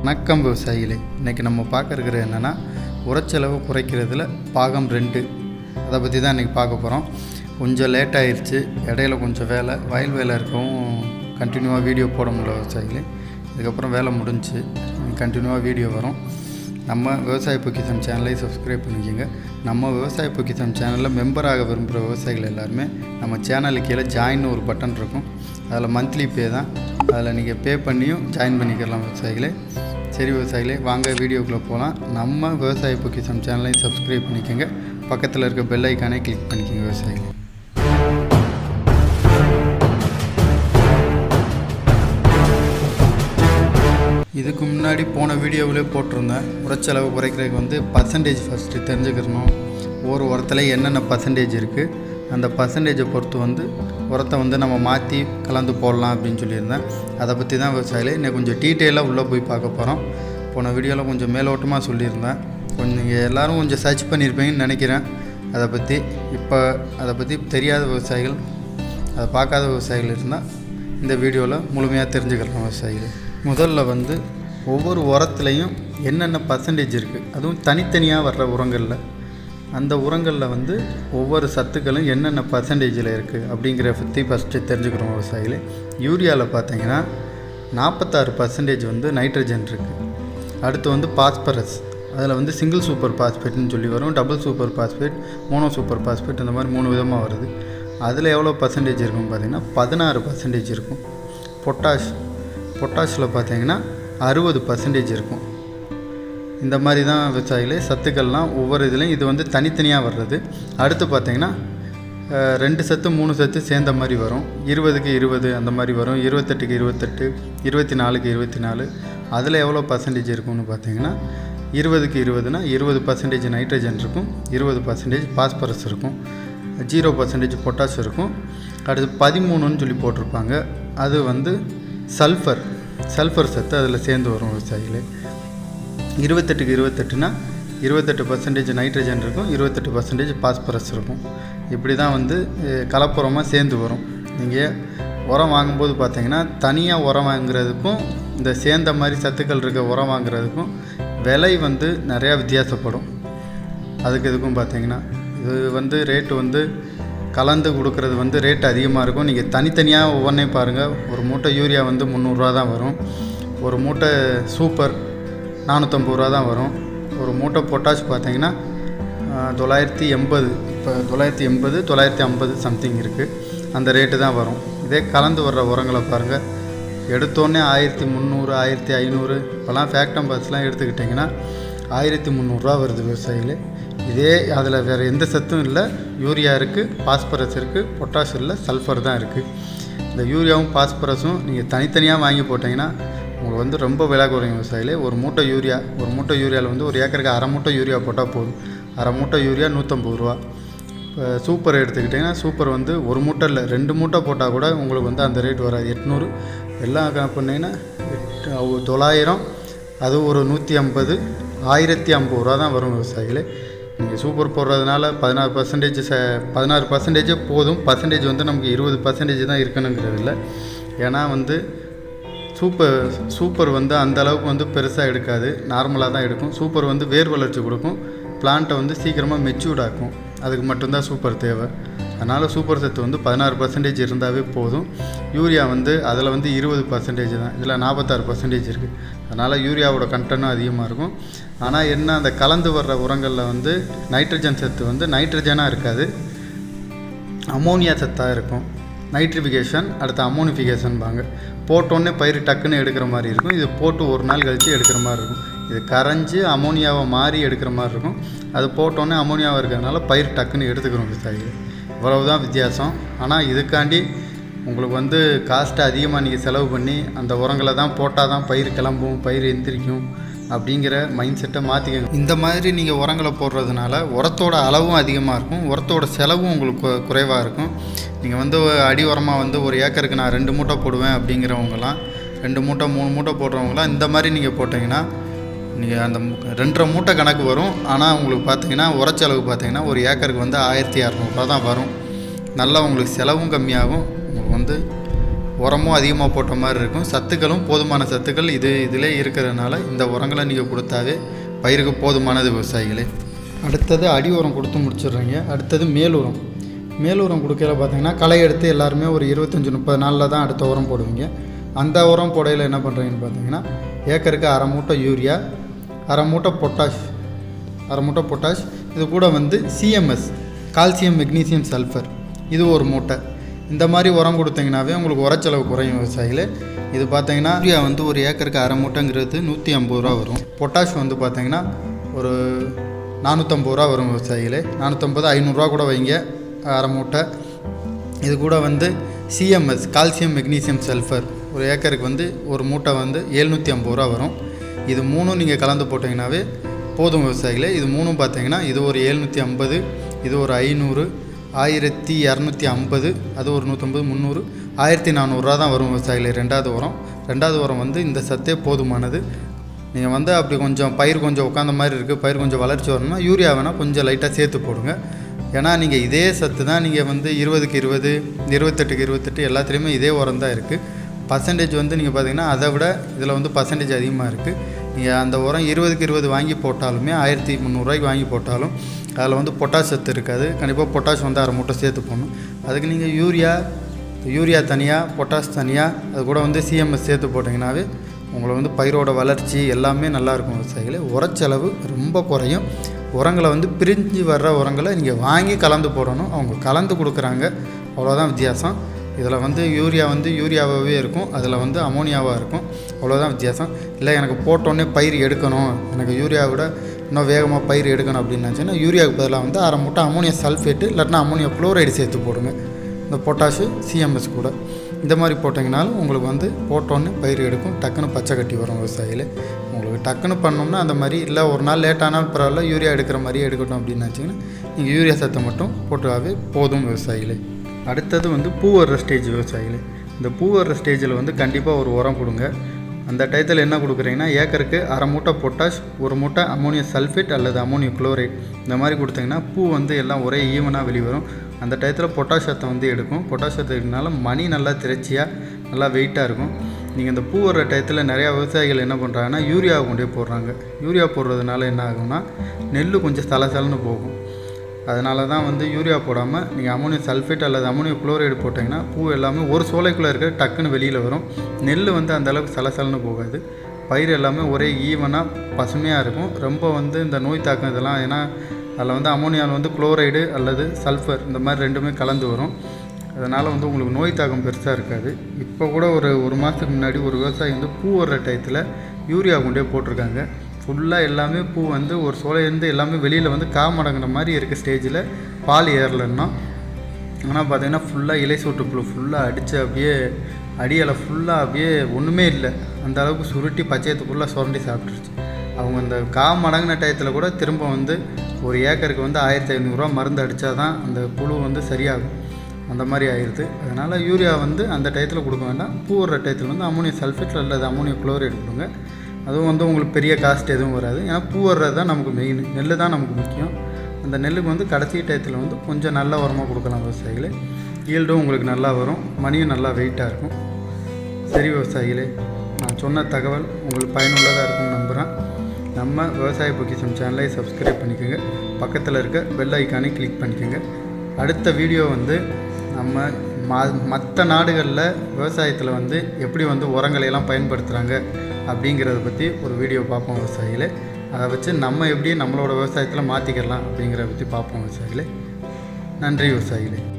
வணக்கம் விவசாயிகளே இன்றைக்கி நம்ம பார்க்க இருக்கிறது என்னென்னா உரச்செலவு குறைக்கிறதுல பாகம் ரெண்டு அதை பற்றி தான் இன்றைக்கி பார்க்க போகிறோம் கொஞ்சம் லேட் ஆயிடுச்சு இடையில கொஞ்சம் வேலை வயல் வேலை இருக்கவும் கண்டினியூவாக வீடியோ போட முடியல விவசாயிகளே இதுக்கப்புறம் வேலை முடிஞ்சுச்சு கண்டினியூவாக வீடியோ வரும் நம்ம விவசாய பொக்கிசம் சேனலை சப்ஸ்கிரைப் பண்ணிக்கோங்க நம்ம விவசாய பொக்கிசம் சேனலில் மெம்பராக விரும்புகிற விவசாயிகள் எல்லாருமே நம்ம சேனலுக்கு கீழே ஜாயின்னு ஒரு பட்டன் இருக்கும் அதில் மந்த்லி பே தான் அதில் நீங்கள் பே பண்ணியும் ஜாயின் பண்ணிக்கலாம் விவசாயிகளே சரி விவசாயிகளே வாங்க வீடியோக்குள்ளே போகலாம் நம்ம விவசாய பொக்கிசம் சேனலையும் சப்ஸ்கிரைப் பண்ணிக்கோங்க பக்கத்தில் இருக்க பெல் ஐக்கானே கிளிக் பண்ணிக்கோங்க விவசாயிகளே இதுக்கு முன்னாடி போன வீடியோவிலே போட்டிருந்தேன் உரச்செலவு குறைக்கிறதுக்கு வந்து பர்சன்டேஜ் ஃபஸ்ட்டு தெரிஞ்சுக்கிறணும் ஒரு உரத்தில் என்னென்ன பர்சன்டேஜ் இருக்குது அந்த பர்சன்டேஜை பொறுத்து வந்து உரத்தை வந்து நம்ம மாற்றி கலந்து போடலாம் அப்படின்னு சொல்லியிருந்தேன் அதை பற்றி தான் விவசாயிலே இன்னும் கொஞ்சம் டீட்டெயிலாக உள்ளே போய் பார்க்க போகிறோம் போன வீடியோவில் கொஞ்சம் மேலோட்டமாக சொல்லியிருந்தேன் கொஞ்சம் நீங்கள் எல்லோரும் கொஞ்சம் சர்ச் பண்ணியிருப்பீங்கன்னு நினைக்கிறேன் அதை பற்றி இப்போ அதை பற்றி தெரியாத விவசாயிகள் அதை பார்க்காத விவசாயிகள் இருந்தால் இந்த வீடியோவில் முழுமையாக தெரிஞ்சுக்கலாம் விவசாயிகள் முதல்ல வந்து ஒவ்வொரு உரத்துலேயும் என்னென்ன பர்சன்டேஜ் இருக்குது அதுவும் தனித்தனியாக வர்ற உரங்களில் அந்த உரங்களில் வந்து ஒவ்வொரு சத்துக்களும் என்னென்ன பர்சன்டேஜில் இருக்குது அப்படிங்கிற பற்றி ஃபஸ்ட்டு தெரிஞ்சுக்கிறோம் விவசாயிகளே யூரியாவில் பார்த்தீங்கன்னா நாற்பத்தாறு பர்சன்டேஜ் வந்து நைட்ரஜன் இருக்குது அடுத்து வந்து பாஸ்பரஸ் அதில் வந்து சிங்கிள் சூப்பர் பாஸ்பேட்னு சொல்லி வரும் double super phosphate mono super phosphate இந்த மாதிரி மூணு விதமாக வருது அதில் எவ்வளோ பர்சன்டேஜ் இருக்குன்னு பார்த்தீங்கன்னா பதினாறு பர்சன்டேஜ் இருக்கும் பொட்டாஷ் பொட்டாஷில் பார்த்தீங்கன்னா அறுபது பர்சன்டேஜ் இருக்கும் இந்த மாதிரி தான் விவசாயிகளே சத்துக்கள்லாம் ஒவ்வொரு இதுலேயும் இது வந்து தனித்தனியாக வர்றது அடுத்து பார்த்தீங்கன்னா அஹ், ரெண்டு சத்து மூணு சத்து சேர்ந்த மாதிரி வரும் இருபதுக்கு இருபது அந்த மாதிரி வரும் இருபத்தெட்டுக்கு இருபத்தெட்டு இருபத்தி நாலுக்கு இருபத்தி நாலு அதில் எவ்வளோ பர்சன்டேஜ் இருக்கும்னு பார்த்தீங்கன்னா இருபதுக்கு இருபதுனா இருபது பர்சன்டேஜ் நைட்ரஜன் இருக்கும் இருபது பர்சன்டேஜ் பாஸ்பரஸ் இருக்கும் ஜீரோ பர்சன்டேஜ் பொட்டாஷ் இருக்கும் அடுத்து பதிமூணுன்னு சொல்லி போட்டிருப்பாங்க அது வந்து சல்ஃபர் சல்ஃபர் சத்து அதில் சேர்ந்து வரும் விவசாயிகளே இருபத்தெட்டுக்கு இருபத்தெட்டுனா இருபத்தெட்டு பர்சன்டேஜ் நைட்ரஜன் இருக்கும் இருபத்தெட்டு பர்சன்டேஜ் பாஸ்பரஸ் இருக்கும் இப்படி தான் வந்து அஹ், கலப்புரமாக சேர்ந்து வரும் நீங்கள் உரம் வாங்கும்போது பார்த்தீங்கன்னா தனியாக உரம் வாங்குறதுக்கும் இந்த சேர்ந்த மாதிரி சத்துக்கள் இருக்க உரம் வாங்குறதுக்கும் விலை வந்து நிறையா வித்தியாசப்படும் அதுக்கு இதுக்கும் பார்த்தீங்கன்னா இது வந்து ரேட்டு வந்து கலந்து கொடுக்கறது வந்து ரேட் அதிகமாக இருக்கும் நீங்கள் தனித்தனியாக ஒவ்வொன்றையும் பாருங்கள் ஒரு மூட்டை யூரியா வந்து முந்நூறுரூவா தான் வரும் ஒரு மூட்டை சூப்பர் நானூற்றம்பது ரூபா தான் வரும் ஒரு மூட்டை பொட்டாஷ் பார்த்தீங்கன்னா ஆஹ், தொள்ளாயிரத்தி எண்பது இப்போ தொள்ளாயிரத்தி எண்பது தொள்ளாயிரத்தி ஐம்பது சம்திங் இருக்குது அந்த ரேட்டு தான் வரும் இதே கலந்து வர்ற உரங்களை பாருங்கள் எடுத்தோடனே ஆயிரத்தி முந்நூறு ஆயிரத்தி ஐநூறு இப்போலாம் ஃபேக்டம் பாஸ்லாம் எடுத்துக்கிட்டிங்கன்னா ஆயிரத்தி முந்நூறுரூவா வருது விவசாயிகளே இதே அதில் வேறு எந்த சத்தும் இல்லை யூரியா இருக்குது பாஸ்பரஸ் இருக்குது பொட்டாஷ் இல்லை சல்ஃபர் தான் இருக்குது இந்த யூரியாவும் பாஸ்பரஸும் நீங்கள் தனித்தனியாக வாங்கி போட்டிங்கன்னா உங்களுக்கு வந்து ரொம்ப விலை குறையும் விவசாயிலே ஒரு மூட்டை யூரியா ஒரு மூட்டை யூரியாவில் வந்து ஒரு ஏக்கருக்கு அரை மூட்டை யூரியா போட்டால் போதும் அரை மூட்டை யூரியா நூற்றம்பது ரூபா இப்போ சூப்பர் எடுத்துக்கிட்டிங்கன்னா சூப்பர் வந்து ஒரு மூட்டை இல்லை ரெண்டு மூட்டை போட்டால் கூட உங்களுக்கு வந்து அந்த ரேட் வராது எட்நூறு எல்லாம் கணக்கு பண்ணிங்கன்னா எட்டு அவ- தொள்ளாயிரம் அது ஒரு நூற்றி ஐம்பது ஆயிரத்தி ஐம்பது ரூபா தான் வரும் விவசாயிகளே நீங்கள் சூப்பர் போடுறதுனால பதினாறு பர்சன்டேஜ் ச பதினாறு பர்சன்டேஜே போதும் பர்சன்டேஜ் வந்து நமக்கு இருபது பர்சன்டேஜ் தான் இருக்கணுங்கிறது இல்லை ஏன்னா வந்து சூப்பர் சூப்பர் வந்து அந்த அளவுக்கு வந்து பெருசாக எடுக்காது நார்மலாக தான் எடுக்கும் சூப்பர் வந்து வேர் வளர்ச்சி கொடுக்கும் பிளான்ட்டை வந்து சீக்கிரமாக மெச்சூர்ட் ஆக்கும் அதுக்கு மட்டும்தான் சூப்பர் தேவை அதனால் சூப்பர் சத்து வந்து பதினாறு பர்சன்டேஜ் இருந்தாவே போதும் யூரியா வந்து அதில் வந்து இருபது பர்சன்டேஜ் தான் இதில் நாற்பத்தாறு பர்சன்டேஜ் இருக்குது அதனால் யூரியாவோட கண்டனும் அதிகமாக இருக்கும் ஆனால் என்ன அந்த கலந்து வர்ற உரங்களில் வந்து நைட்ரஜன் சத்து வந்து நைட்ரஜனாக இருக்காது அமோனியா சத்தாக இருக்கும் நைட்ரிஃபிகேஷன் அடுத்து அமோனிஃபிகேஷன்பாங்க போட்டோன்னே பயிர் டக்குன்னு எடுக்கிற மாதிரி இருக்கும் இது போட்டு ஒரு நாள் கழித்து எடுக்கிற மாதிரி இருக்கும் இது கரைஞ்சி அமோனியாவை மாறி எடுக்கிற மாதிரி இருக்கும் அது போட்டோன்னே அமோனியாவாக இருக்கிறதுனால பயிர் டக்குன்னு எடுத்துக்கிறோம் விவசாயிகள் இவ்வளவு தான் வித்தியாசம் ஆனால் இதுக்காண்டி உங்களுக்கு வந்து காஸ்ட்டு அதிகமாக நீங்கள் செலவு பண்ணி அந்த உரங்களை தான் போட்டால் தான் பயிர் கிளம்பும் பயிர் எந்திரிக்கும் அப்படிங்கிற மைண்ட் செட்டை மாற்றிக்கங்க இந்த மாதிரி நீங்கள் உரங்களை போடுறதுனால உரத்தோட அளவும் அதிகமாக இருக்கும் உரத்தோட செலவும் உங்களுக்கு குறைவாக இருக்கும் நீங்கள் வந்து அடி உரமாக வந்து ஒரு ஏக்கருக்கு நான் ரெண்டு மூட்டை போடுவேன் அப்படிங்கிறவங்கலாம் ரெண்டு மூட்டை மூணு மூட்டை போடுறவங்களாம் இந்த மாதிரி நீங்கள் போட்டிங்கன்னா நீங்கள் அந்த மு- ரெண்டரை மூட்டை கணக்கு வரும் ஆனால் உங்களுக்கு பார்த்தீங்கன்னா உரச்செலவு பார்த்தீங்கன்னா ஒரு ஏக்கருக்கு வந்து ஆயிரத்தி இரநூறுபா தான் வரும் நல்லா உங்களுக்கு செலவும் கம்மியாகும் உங்களுக்கு வந்து உரமும் அதிகமாக போட்ட மாதிரி இருக்கும் சத்துக்களும் போதுமான சத்துக்கள் இது இதிலே இருக்கிறதுனால இந்த உரங்களை நீங்கள் கொடுத்தாவே பயிருக்கு போதுமானது விவசாயிகளே அடுத்தது அடி உரம் கொடுத்து முடிச்சிடுறீங்க அடுத்தது மேல் உரம் மேல் உரம் கொடுக்கல பார்த்தீங்கன்னா களை எடுத்து எல்லாருமே ஒரு இருபத்தஞ்சி முப்பது நாளில் தான் அடுத்த உரம் போடுவீங்க அந்த உரம் போடையில் என்ன பண்ணுறீங்கன்னு பார்த்தீங்கன்னா ஏக்கருக்கு அரை மூட்டை யூரியா அரை மூட்டை பொட்டாஷ் அரை மூட்டை பொட்டாஷ் இது கூட வந்து சிஎம்எஸ் கால்சியம் மெக்னீசியம் சல்ஃபர் இது ஒரு மூட்டை இந்த மாதிரி உரம் கொடுத்தீங்கன்னாவே உங்களுக்கு உரச்செலவு குறையும் விவசாயிகளே இது பார்த்தீங்கன்னா யூரியா வந்து ஒரு ஏக்கருக்கு அரை மூட்டைங்கிறது நூற்றி ஐம்பது ரூபா வரும் பொட்டாஷ் வந்து பார்த்தீங்கன்னா ஒரு நானூற்றம்பது ரூபா வரும் விவசாயிகளே நானூற்றம்பது ஐநூறுரூவா கூட வைங்க அரை மூட்டை இது கூட வந்து சிஎம்எஸ் கால்சியம் மெக்னீசியம் சல்ஃபர் ஒரு ஏக்கருக்கு வந்து ஒரு மூட்டை வந்து எழுநூற்றி ஐம்பது ரூபா வரும் இது மூணும் நீங்கள் கலந்து போட்டிங்கனாவே போதும் விவசாயிகளே இது மூணும் பார்த்தீங்கன்னா இது ஒரு எழுநூற்றி ஐம்பது இது ஒரு ஐநூறு ஆயிரத்தி இரநூத்தி ஐம்பது அது ஒரு நூற்றம்பது முந்நூறு ஆயிரத்தி நானூறுரூவா தான் வரும் விவசாயிகளே ரெண்டாவது உரம் ரெண்டாவது உரம் வந்து இந்த சத்தே போதுமானது நீங்கள் வந்து அப்படி கொஞ்சம் பயிர் கொஞ்சம் உட்காந்த மாதிரி இருக்குது பயிர் கொஞ்சம் வளர்ச்சி வரணும்னா யூரியா வேணால் கொஞ்சம் லைட்டாக சேர்த்து போடுங்க ஏன்னா நீங்கள் இதே சத்து தான் நீங்கள் வந்து இருபதுக்கு இருபது இருபத்தெட்டுக்கு இருபத்தெட்டு எல்லாத்துலேயுமே இதே உரம் தான் இருக்குது பர்சன்டேஜ் வந்து நீங்கள் பார்த்தீங்கன்னா அதை விட இதில் வந்து பர்சன்டேஜ் அதிகமாக இருக்குது நீங்கள் அந்த உரம் இருபதுக்கு இருபது வாங்கி போட்டாலுமே ஆயிரத்தி முந்நூறுரூவாய்க்கு வாங்கி போட்டாலும் அதில் வந்து பொட்டாஷ் சத்து இருக்காது கண்டிப்பாக பொட்டாஷ் வந்து அரை மூட்டை சேர்த்து போடணும் அதுக்கு நீங்கள் யூரியா யூரியா தனியாக பொட்டாஷ் தனியாக அது கூட வந்து சிஎம்எஸ் சேர்த்து போட்டிங்கனாவே உங்களை வந்து பயிரோட வளர்ச்சி எல்லாமே நல்லாயிருக்கும் விவசாயிகளே உரச்செலவு ரொம்ப குறையும் உரங்களை வந்து பிரிஞ்சு வர்ற உரங்களை நீங்கள் வாங்கி கலந்து போடணும் அவங்க கலந்து கொடுக்குறாங்க அவ்வளோதான் வித்தியாசம் இதில் வந்து யூரியா வந்து யூரியாவாகவே இருக்கும் அதில் வந்து அமோனியாவாக இருக்கும் அவ்வளோதான் வித்தியாசம் இல்லை எனக்கு போட்டோன்னே பயிர் எடுக்கணும் எனக்கு யூரியாவை விட இன்னும் வேகமாக பயிர் எடுக்கணும் அப்படின்னு நினச்சிங்கன்னா யூரியாவுக்கு பதிலாக வந்து அரை மூட்டை அமோனியா சல்ஃபேட்டு இல்லாட்டினா அமோனியா குளோரைடு சேர்த்து போடுங்க இந்த பொட்டாஷு சிஎம்எஸ் கூட இந்த மாதிரி போட்டிங்கனாலும் உங்களுக்கு வந்து போட்டோன்னே பயிர் எடுக்கும் டக்குன்னு பச்சை கட்டி வரும் விவசாயியில் உங்களுக்கு டக்குன்னு பண்ணோம்னா அந்த மாதிரி இல்லை ஒரு நாள் லேட் ஆனாலும் பரவாயில்ல யூரியா எடுக்கிற மாதிரியே எடுக்கட்டும் அப்படின்னு நினச்சிங்கன்னா நீங்கள் யூரியா சத்தை மட்டும் போட்டுவாவே போதும் விவசாயிகளே அடுத்தது வந்து பூ வர்ற ஸ்டேஜ் விவசாயிகளே இந்த பூ வர்ற ஸ்டேஜில் வந்து கண்டிப்பாக ஒரு உரம் கொடுங்க அந்த டயத்தில் என்ன கொடுக்குறீங்கன்னா ஏக்கருக்கு அரை மூட்டை பொட்டாஷ் ஒரு மூட்டை அமோனியம் சல்ஃபேட் அல்லது அமோனியம் குளோரைட் இந்த மாதிரி கொடுத்தீங்கன்னா பூ வந்து எல்லாம் ஒரே ஈவனாக வெளிவரும் அந்த டயத்தில் பொட்டாஷ் சத்தை வந்து எடுக்கும் பொட்டாஷ் சத்தை எடுக்கனால மணி நல்லா திரச்சியாக நல்லா வெயிட்டாக இருக்கும் நீங்கள் இந்த பூ வர்ற டயத்தில் நிறையா விவசாயிகள் என்ன பண்ணுறாங்கன்னா யூரியாவை கொண்டு போய் போடுறாங்க யூரியா போடுறதுனால என்ன ஆகும்னா நெல் கொஞ்சம் சலசலன்னு போகும் அதனால தான் வந்து யூரியா போடாமல் நீங்கள் அமோனியம் சல்ஃபேட் அல்லது அமோனியம் குளோரைடு போட்டிங்கன்னா பூ எல்லாமே ஒரு சோலைக்குள்ளே இருக்க டக்குன்னு வெளியில் வரும் நெல் வந்து அந்த அளவுக்கு சலசலன்னு போகாது பயிர் எல்லாமே ஒரே ஈவனாக பசுமையாக இருக்கும் ரொம்ப வந்து இந்த நோய் தாக்கம் இதெல்லாம் ஏன்னா அதில் வந்து அமோனியாவில் வந்து குளோரைடு அல்லது சல்ஃபர் இந்த மாதிரி ரெண்டுமே கலந்து வரும் அதனால் வந்து உங்களுக்கு நோய் தாக்கம் பெருசாக இருக்காது இப்போ கூட ஒரு ஒரு மாதத்துக்கு முன்னாடி ஒரு விவசாயி வந்து பூ வர்ற டயத்தில் யூரியா கொண்டே போட்டிருக்காங்க ஃபுல்லாக எல்லாமே பூ வந்து ஒரு சோலையிலேருந்து எல்லாமே வெளியில் வந்து காமடங்கின மாதிரி இருக்க ஸ்டேஜில் பால் ஏறலைன்னா ஆனால் பார்த்தீங்கன்னா ஃபுல்லாக இலை சோட்டுப்புழு ஃபுல்லாக அடித்து அப்படியே அடியலை ஃபுல்லாக அப்படியே ஒன்றுமே இல்லை அந்த அளவுக்கு சுருட்டி பச்சையத்து ஃபுல்லாக சுரண்டி சாப்பிட்ருச்சு அவங்க அந்த கா மடங்கின டயத்தில் கூட திரும்ப வந்து ஒரு ஏக்கருக்கு வந்து ஆயிரத்தி ஐநூறுரூவா மருந்து அடித்தா தான் அந்த புழு வந்து சரியாகும் அந்த மாதிரி ஆயிடுது அதனால் யூரியா வந்து அந்த டயத்தில் கொடுக்க வேண்டாம் பூ வர்ற டயத்தில் வந்து அமோனியம் சல்ஃபேட் அல்லது அமோனியம் குளோரைடு கொடுங்க அதுவும் வந்து உங்களுக்கு பெரிய காஸ்ட் எதுவும் வராது ஏன்னா பூ வர்றது தான் நமக்கு மெயின் நெல் தான் நமக்கு முக்கியம் அந்த நெல்லுக்கு வந்து கடைசி டயத்தில் வந்து கொஞ்சம் நல்ல உரமாக கொடுக்கலாம் விவசாயிகளே ஈல்டும் உங்களுக்கு நல்லா வரும் மணியும் நல்லா வெயிட்டாக இருக்கும் சரி விவசாயிகளே நான் சொன்ன தகவல் உங்களுக்கு பயனுள்ளதாக இருக்கும்னு நம்புகிறேன் நம்ம விவசாய பொக்கிஷம் சேனலை சப்ஸ்கிரைப் பண்ணிக்கோங்க பக்கத்தில் இருக்க பெல் ஐக்கானை கிளிக் பண்ணிக்கோங்க அடுத்த வீடியோ வந்து நம்ம ம மற்ற நாடுகளில் விவசாயத்தில் வந்து எப்படி வந்து உரங்களை எல்லாம் பயன்படுத்துகிறாங்க அப்படிங்கிறத பற்றி ஒரு வீடியோ பார்ப்போம் விவசாயிகளே அதை வச்சு நம்ம எப்படி நம்மளோட விவசாயத்தில் மாற்றிக்கலாம் அப்படிங்கிறத பற்றி பார்ப்போம் விவசாயிகளே நன்றி விவசாயிகளே